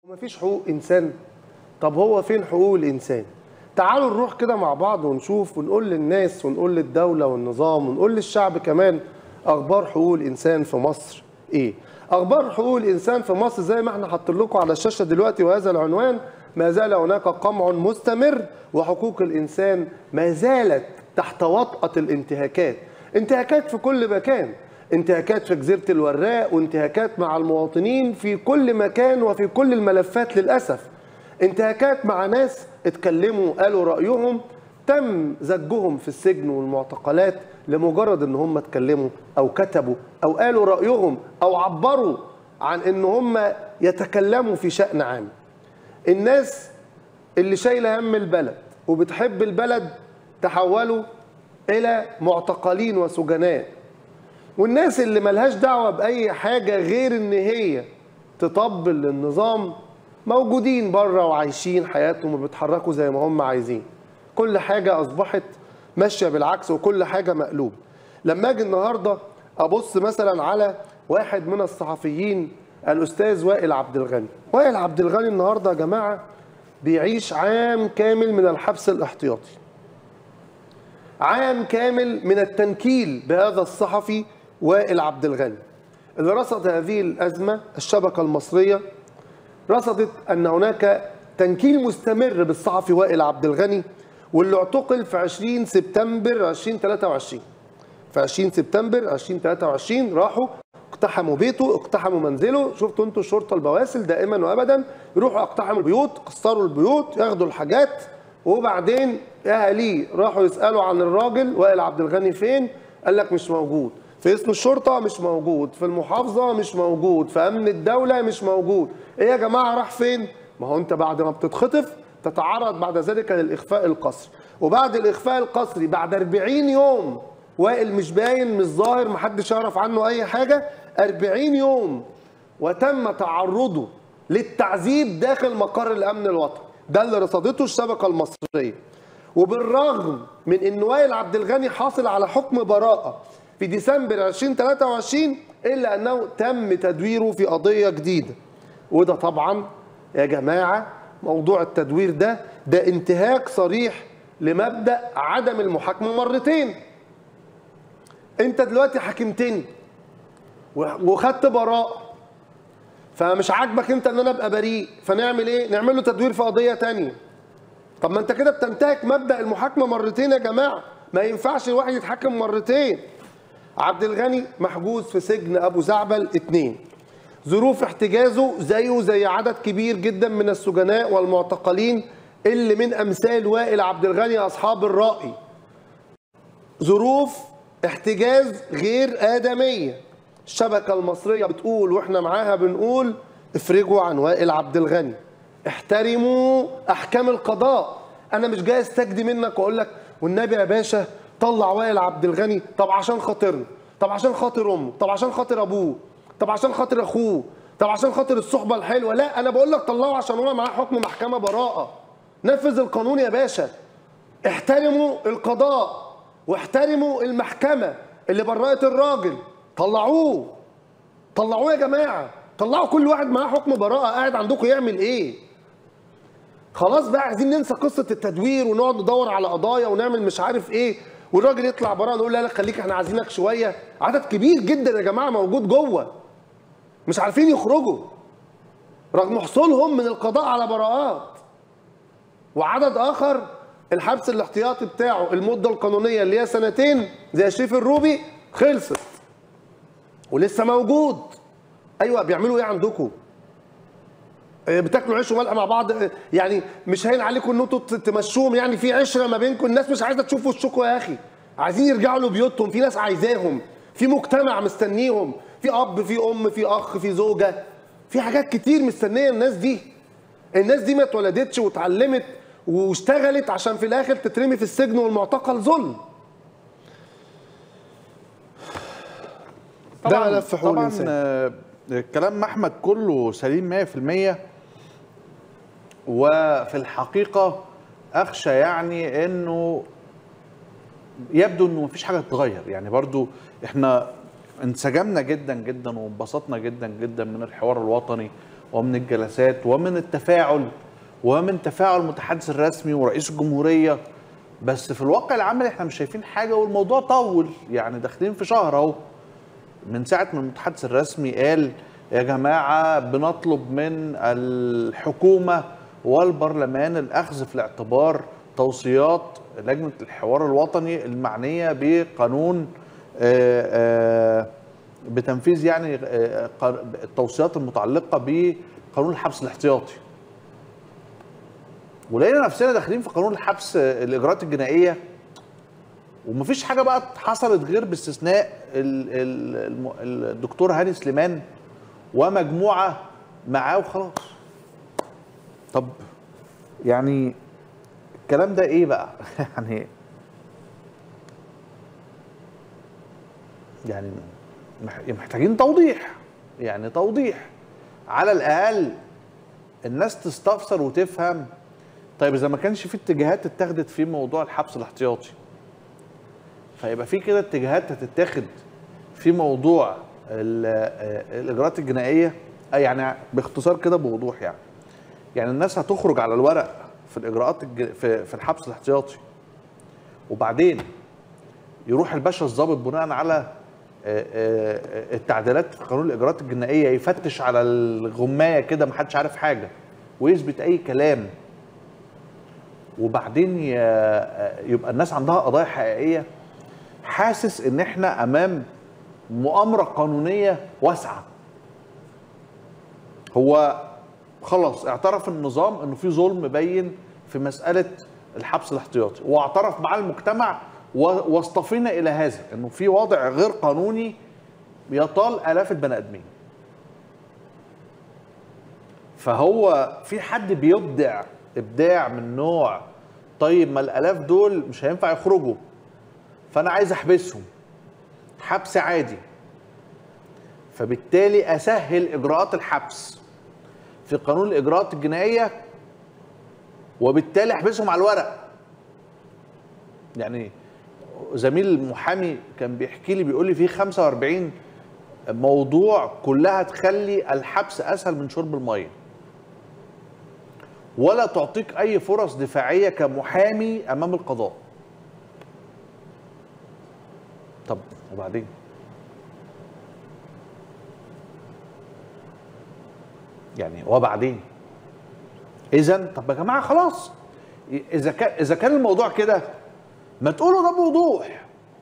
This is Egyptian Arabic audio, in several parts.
مفيش حقوق انسان طب هو فين حقوق الانسان تعالوا نروح كده مع بعض ونشوف ونقول للناس ونقول للدوله والنظام ونقول للشعب كمان اخبار حقوق الانسان في مصر ايه اخبار حقوق الانسان في مصر زي ما احنا حاطين لكم على الشاشه دلوقتي وهذا العنوان ما زال هناك قمع مستمر وحقوق الانسان ما زالت تحت وطأة الانتهاكات انتهاكات في كل مكان انتهاكات في جزيرة الوراق وانتهاكات مع المواطنين في كل مكان وفي كل الملفات للأسف انتهاكات مع ناس اتكلموا قالوا رأيهم تم زجهم في السجن والمعتقلات لمجرد ان هم اتكلموا او كتبوا او قالوا رأيهم او عبروا عن ان هم يتكلموا في شأن عام الناس اللي شايله هم البلد وبتحب البلد تحولوا الى معتقلين وسجناء والناس اللي ملهاش دعوه باي حاجه غير ان هي تطبل للنظام موجودين بره وعايشين حياتهم وبيتحركوا زي ما هم عايزين كل حاجه اصبحت ماشيه بالعكس وكل حاجه مقلوب لما اجي النهارده ابص مثلا على واحد من الصحفيين الاستاذ وائل عبد الغني وائل عبد الغني النهارده يا جماعه بيعيش عام كامل من الحبس الاحتياطي عام كامل من التنكيل بهذا الصحفي وائل عبد الغني اللي رصد هذه الأزمة الشبكة المصرية رصدت أن هناك تنكيل مستمر بالصحفي وائل عبد الغني واللي اعتقل في 20 سبتمبر 2023 في 20 سبتمبر 2023 راحوا اقتحموا بيته اقتحموا منزله شفتوا انتوا الشرطه البواسل دائما وابدا يروحوا يقتحموا البيوت كسروا البيوت ياخدوا الحاجات وبعدين اهاليه راحوا يسالوا عن الراجل وائل عبد الغني فين قال لك مش موجود في اسم الشرطه مش موجود في المحافظه مش موجود في امن الدوله مش موجود ايه يا جماعه راح فين ما هو انت بعد ما بتتخطف تتعرض بعد ذلك للاخفاء القسري وبعد الاخفاء القسري بعد 40 يوم وائل مش باين مش ظاهر محدش يعرف عنه اي حاجه 40 يوم وتم تعرضه للتعذيب داخل مقر الامن الوطني ده اللي رصدته الشبكه المصريه وبالرغم من ان وائل عبد الغني حاصل على حكم براءه في ديسمبر 2023 الا انه تم تدويره في قضيه جديده وده طبعا يا جماعه موضوع التدوير ده ده انتهاك صريح لمبدا عدم المحاكمه مرتين انت دلوقتي حاكمتني وخدت براءه فمش عاجبك انت ان انا ابقى بريء فنعمل ايه نعمل له تدوير في قضيه تانية طب ما انت كده بتنتهك مبدا المحاكمه مرتين يا جماعه ما ينفعش الواحد يتحكم مرتين عبد الغني محجوز في سجن ابو زعبل اتنين ظروف احتجازه زيه زي عدد كبير جدا من السجناء والمعتقلين اللي من امثال وائل عبد الغني اصحاب الراي ظروف احتجاز غير ادميه الشبكه المصريه بتقول واحنا معاها بنقول افرجوا عن وائل عبد الغني احترموا احكام القضاء انا مش جاي استجدي منك واقول لك والنبي يا باشا طلع وائل عبد الغني طب عشان خاطرنا طب عشان خاطر امه طب عشان خاطر ابوه طب عشان خاطر اخوه طب عشان خاطر الصحبه الحلوه لا انا بقول لك طلعه عشان هو معاه حكم محكمه براءه نفذ القانون يا باشا احترموا القضاء واحترموا المحكمه اللي برأت الراجل طلعوه طلعوه يا جماعه طلعوا كل واحد معاه حكم براءه قاعد عندكم يعمل ايه خلاص بقى عايزين ننسى قصه التدوير ونقعد ندور على قضايا ونعمل مش عارف ايه والراجل يطلع براءه نقول لا لا خليك احنا عايزينك شويه عدد كبير جدا يا جماعه موجود جوه مش عارفين يخرجوا رغم حصولهم من القضاء على براءات وعدد اخر الحبس الاحتياطي بتاعه المده القانونيه اللي هي سنتين زي شريف الروبي خلصت ولسه موجود ايوه بيعملوا ايه عندكم بتاكلوا عيش وملح مع بعض يعني مش هين عليكم ان انتوا تمشوهم يعني في عشره ما بينكم الناس مش عايزه تشوف وشكم يا اخي عايزين يرجعوا لبيوتهم في ناس عايزاهم في مجتمع مستنيهم في اب في ام في اخ في زوجه في حاجات كتير مستنيه الناس دي الناس دي ما اتولدتش واتعلمت واشتغلت عشان في الاخر تترمي في السجن والمعتقل ظلم طبعا ده ملف حقوق طبعا الانسان آه، كلام احمد كله سليم 100% وفي الحقيقه اخشى يعني انه يبدو انه مفيش حاجه تتغير يعني برضو احنا انسجمنا جدا جدا وانبسطنا جدا جدا من الحوار الوطني ومن الجلسات ومن التفاعل ومن تفاعل المتحدث الرسمي ورئيس الجمهوريه بس في الواقع العملي احنا مش شايفين حاجه والموضوع طول يعني داخلين في شهر اهو من ساعه ما المتحدث الرسمي قال يا جماعه بنطلب من الحكومه والبرلمان الاخذ في الاعتبار توصيات لجنه الحوار الوطني المعنيه بقانون آه، آه، بتنفيذ يعني آه، قر- التوصيات المتعلقه بقانون الحبس الاحتياطي ولقينا نفسنا داخلين في قانون الحبس آه، الاجراءات الجنائيه ومفيش حاجه بقى حصلت غير باستثناء ال- ال- الم- الدكتور هاني سليمان ومجموعه معاه وخلاص طب يعني الكلام ده ايه بقى يعني يعني مح- محتاجين توضيح يعني توضيح على الاقل الناس تستفسر وتفهم طيب اذا ما كانش في اتجاهات اتخذت في موضوع الحبس الاحتياطي فيبقى في كده اتجاهات هتتاخد في موضوع ال- آه، الاجراءات الجنائيه آه، يعني باختصار كده بوضوح يعني يعني الناس هتخرج على الورق في الاجراءات الج... في في الحبس الاحتياطي وبعدين يروح الباشا الضابط بناء على آه، آه، التعديلات في قانون الاجراءات الجنائيه يفتش على الغمايه كده محدش عارف حاجه ويثبت اي كلام وبعدين ي- يبقى الناس عندها قضايا حقيقيه حاسس ان احنا امام مؤامره قانونيه واسعه هو خلاص اعترف النظام انه في ظلم بين في مساله الحبس الاحتياطي واعترف مع المجتمع و- واصطفينا الى هذا انه في وضع غير قانوني يطال الاف البني ادمين فهو في حد بيبدع ابداع من نوع طيب ما الالاف دول مش هينفع يخرجوا فانا عايز احبسهم حبس عادي فبالتالي اسهل اجراءات الحبس في قانون الاجراءات الجنائيه وبالتالي احبسهم على الورق يعني زميل المحامي كان بيحكي لي بيقول لي في 45 موضوع كلها تخلي الحبس اسهل من شرب الميه ولا تعطيك اي فرص دفاعيه كمحامي امام القضاء طب وبعدين يعني وبعدين اذا طب يا جماعه خلاص اذا كان اذا كان الموضوع كده ما تقولوا ده بوضوح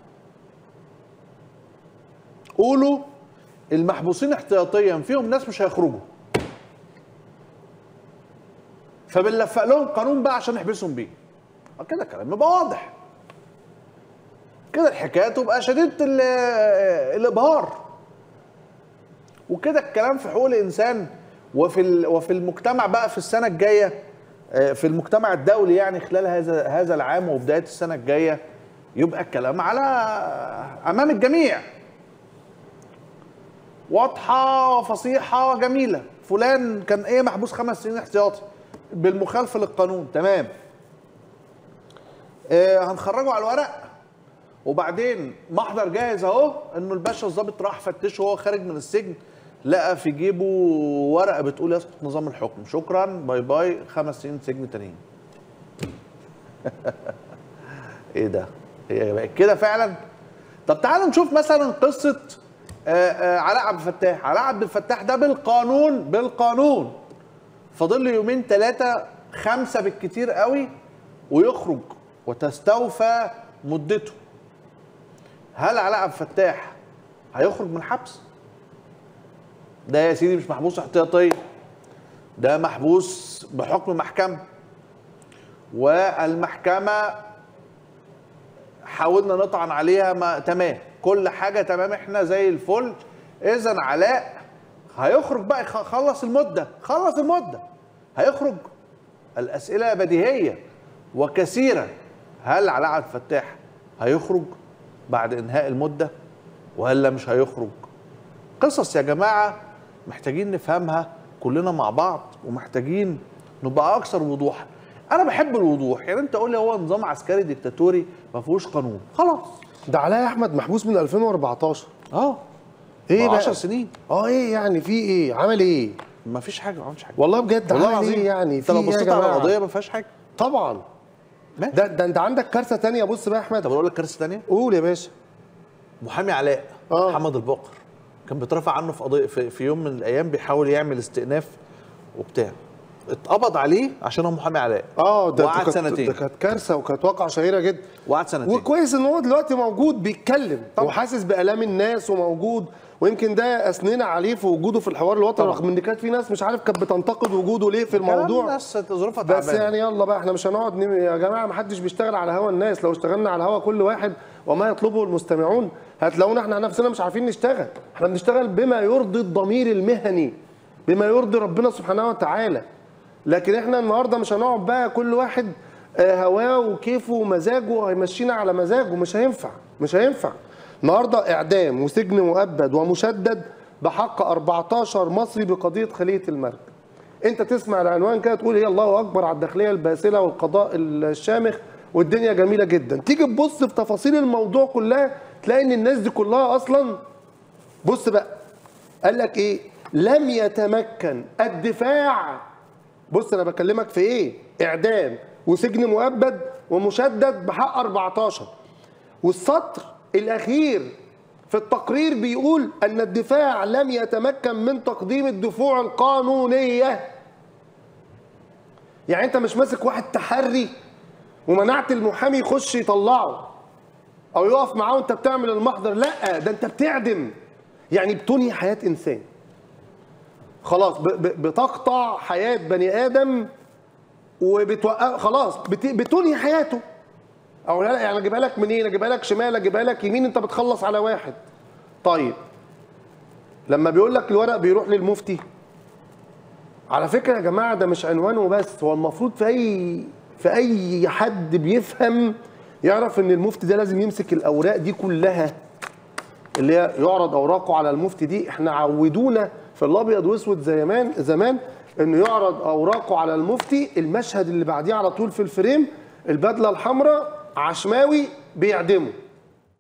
قولوا المحبوسين احتياطيا فيهم ناس مش هيخرجوا فبنلفق لهم قانون بقى عشان نحبسهم بيه آه كده الكلام يبقى واضح كده الحكايه تبقى شديده ال- الابهار وكده الكلام في حقوق الانسان وفي ال- وفي المجتمع بقى في السنه الجايه آه، في المجتمع الدولي يعني خلال هذا هذا العام وبدايه السنه الجايه يبقى الكلام على امام الجميع واضحه وفصيحه جميله فلان كان ايه محبوس خمس سنين احتياطي بالمخالفه للقانون تمام آه هنخرجه على الورق وبعدين محضر جاهز اهو انه الباشا الضابط راح فتشه وهو خارج من السجن لقى في جيبه ورقه بتقول يسقط نظام الحكم شكرا باي باي خمس سنين سجن تانيين ايه ده هي بقت كده فعلا طب تعالوا نشوف مثلا قصه آه، آه، علاء عبد الفتاح علاء عبد الفتاح ده بالقانون بالقانون فاضل له يومين ثلاثه خمسه بالكتير قوي ويخرج وتستوفى مدته هل علاء عبد الفتاح هيخرج من الحبس ده يا سيدي مش محبوس احتياطيا ده محبوس بحكم محكمه والمحكمه حاولنا نطعن عليها ما تمام كل حاجه تمام احنا زي الفل اذا علاء هيخرج بقى يخ- خلص المده خلص المده هيخرج الاسئله بديهيه وكثيره هل علاء عبد الفتاح هيخرج بعد انهاء المده ولا مش هيخرج قصص يا جماعه محتاجين نفهمها كلنا مع بعض ومحتاجين نبقى اكثر وضوحا انا بحب الوضوح يعني انت قول لي هو نظام عسكري ديكتاتوري ما فيهوش قانون خلاص ده علاء احمد محبوس من 2014 اه ايه بقى 10 سنين اه ايه يعني في ايه عمل ايه ما فيش حاجه ما عملش حاجه والله بجد والله عمل العظيم ايه يعني انت لو في إيه يا بصيت على جماعة؟ القضيه ما فيهاش حاجه طبعا ماشي. ده ده انت عندك كارثه تانية بص بقى يا احمد طب اقول لك كارثه ثانيه قول يا باشا محامي علاء آه. محمد البقر كان بيترفع عنه في قضيه في, في يوم من الايام بيحاول يعمل استئناف وبتاع اتقبض عليه عشان هو محامي علاء اه ده وقعد كانت- سنتين ده كانت كارثه وكانت واقعه شهيره جدا وقعد سنتين وكويس ان هو دلوقتي موجود بيتكلم طبعا. وحاسس بالام الناس وموجود ويمكن ده اثنينا عليه في وجوده في الحوار الوطني طبعا. رغم ان كانت في ناس مش عارف كانت بتنتقد وجوده ليه في كلام الموضوع الناس ظروفها بس تعبانه يعني يلا بقى احنا مش هنقعد نم... يا جماعه ما حدش بيشتغل على هوا الناس لو اشتغلنا على هوا كل واحد وما يطلبه المستمعون هتلاقونا احنا نفسنا مش عارفين نشتغل احنا بنشتغل بما يرضي الضمير المهني بما يرضي ربنا سبحانه وتعالى لكن احنا النهارده مش هنقعد بقى كل واحد آه، هواه وكيفه ومزاجه هيمشينا على مزاجه مش هينفع مش هينفع النهارده اعدام وسجن مؤبد ومشدد بحق 14 مصري بقضيه خليه المرج انت تسمع العنوان كده تقول هي الله اكبر على الداخليه الباسله والقضاء الشامخ والدنيا جميله جدا تيجي تبص في تفاصيل الموضوع كلها تلاقي ان الناس دي كلها اصلا بص بقى قال لك ايه لم يتمكن الدفاع بص انا بكلمك في ايه اعدام وسجن مؤبد ومشدد بحق 14 والسطر الاخير في التقرير بيقول ان الدفاع لم يتمكن من تقديم الدفوع القانونيه يعني انت مش ماسك واحد تحري ومنعت المحامي يخش يطلعه او يقف معاه وانت بتعمل المحضر لا ده انت بتعدم يعني بتنهي حياه انسان خلاص ب- ب- بتقطع حياه بني ادم وبتوقف خلاص بت- بتنهي حياته او لا يعني اجيبها لك منين اجيبها لك شمال اجيبها لك يمين انت بتخلص على واحد طيب لما بيقول لك الورق بيروح للمفتي على فكره يا جماعه ده مش عنوانه بس هو المفروض في اي في اي حد بيفهم يعرف ان المفتي ده لازم يمسك الاوراق دي كلها اللي هي يعرض اوراقه على المفتي دي احنا عودونا في الابيض واسود زمان زمان انه يعرض اوراقه على المفتي المشهد اللي بعديه على طول في الفريم البدله الحمراء عشماوي بيعدمه